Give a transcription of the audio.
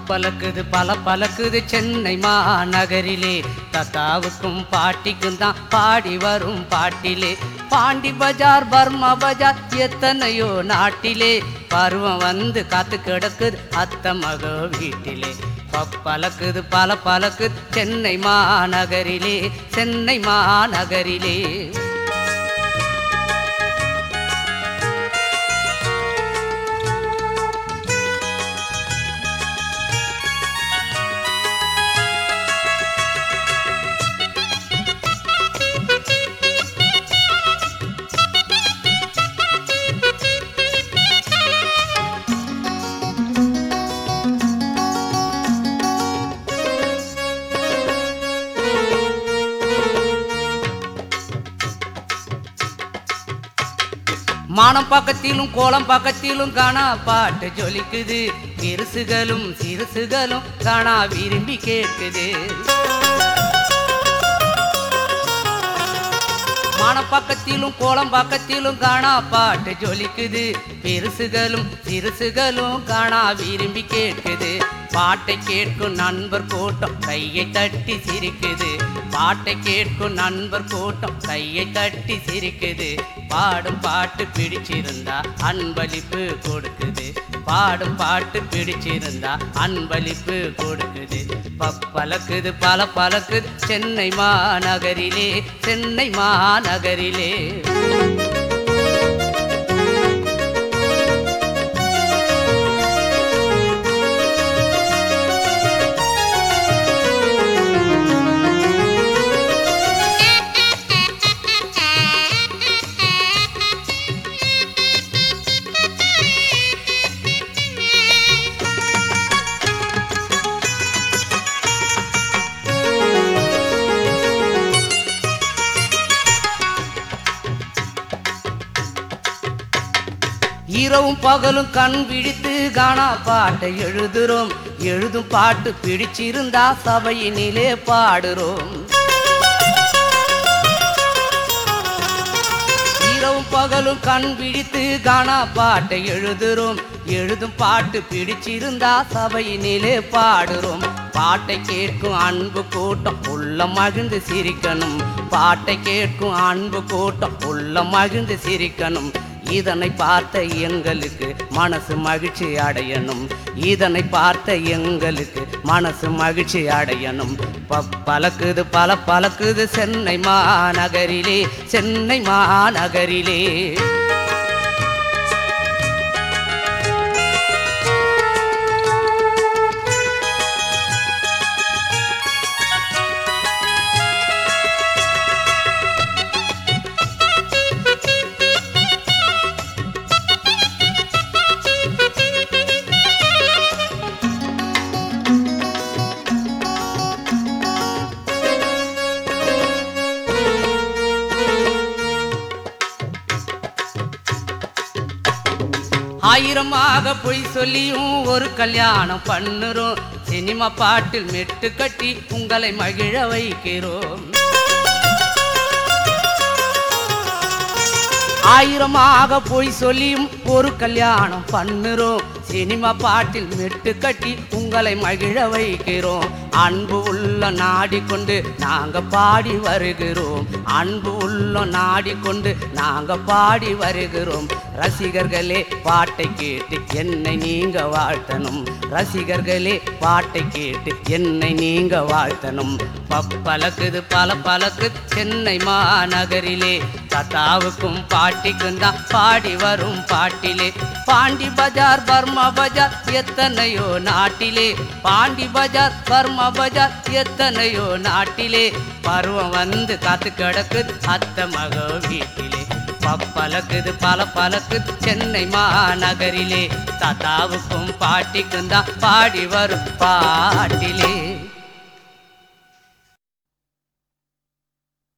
பப்பலக்குது பல பலக்குது சென்னை மாநகரிலே தத்தாவுக்கும் பாட்டிக்கும் தான் பாடி வரும் பாட்டிலே பாண்டி பஜார் பர்மா பஜார் எத்தனையோ நாட்டிலே பருவம் வந்து காத்து கிடக்குது அத்த மக வீட்டிலே பப்பலக்குது பல பலக்குது சென்னை மாநகரிலே சென்னை மாநகரிலே மானம் பக்கத்திலும் கோலம் பக்கத்திலும் காணா பாட்டு ஜொலிக்குது பெருசுகளும் சிறுசுகளும் காணா விரும்பி கேட்குது மானம் பக்கத்திலும் கோலம் பக்கத்திலும் காணா பாட்டு ஜொலிக்குது பெருசுகளும் சிறுசுகளும் காணா விரும்பி கேட்குது பாட்டை கேட்கும் நண்பர் கூட்டம் கையை தட்டி சிரிக்குது பாட்டை கேட்கும் நண்பர் கூட்டம் கையை தட்டி சிரிக்குது பாடும் பாட்டு பிடிச்சிருந்தா அன்பளிப்பு கொடுக்குது பாடும் பாட்டு பிடிச்சிருந்தா அன்பளிப்பு கொடுக்குது பப்பலக்குது பல பலக்குது சென்னை மாநகரிலே சென்னை மாநகரிலே இரவும் பகலும் கண் விழித்து காணா பாட்டை எழுதுறோம் எழுதும் பாட்டு பிடிச்சிருந்தா சபையினிலே பாடுறோம் இரவும் பகலும் கண் விழித்து காணா பாட்டை எழுதுறோம் எழுதும் பாட்டு பிடிச்சிருந்தா சபையினிலே பாடுறோம் பாட்டை கேட்கும் அன்பு கூட்டம் உள்ள மகிழ்ந்து சிரிக்கணும் பாட்டை கேட்கும் அன்பு கூட்டம் உள்ள மகிழ்ந்து சிரிக்கணும் இதனை பார்த்த எங்களுக்கு மனசு மகிழ்ச்சி அடையணும் இதனை பார்த்த எங்களுக்கு மனசு மகிழ்ச்சி அடையணும் ப- பலக்குது பல பலக்குது சென்னை மாநகரிலே சென்னை மாநகரிலே ஆயிரமாக பொய் சொல்லியும் ஒரு கல்யாணம் பண்ணுறோம் சினிமா பாட்டில் மெட்டு கட்டி உங்களை மகிழ வைக்கிறோம் ஆயிரமாக பொய் சொல்லியும் ஒரு கல்யாணம் பண்ணுறோம் சினிமா பாட்டில் மெட்டு கட்டி உங்களை மகிழ வைக்கிறோம் அன்பு உள்ள நாடிக்கொண்டு நாங்க பாடி வருகிறோம் அன்பு உள்ள நாடிக்கொண்டு நாங்க பாடி வருகிறோம் ரசிகர்களே பாட்டை கேட்டு என்னை நீங்க வாழ்த்தணும் ரசிகர்களே பாட்டை கேட்டு என்னை நீங்க வாழ்த்தணும் பப்பலக்குது பல பலக்கு சென்னை மாநகரிலே தத்தாவுக்கும் பாட்டிக்கும் தான் பாடி வரும் பாட்டிலே பாண்டி பஜார் பர்மா பஜார் எத்தனையோ நாட்டிலே பாண்டி பஜார் பர்மா பஜார் எத்தனையோ நாட்டிலே பருவம் வந்து காத்து கிடக்குது அத்த மக வீட்டிலே பப்பலக்குது பல பலக்குது சென்னை மாநகரிலே தாத்தாவுக்கும் பாட்டிக்கும் தான் பாடி வரும் பாட்டிலே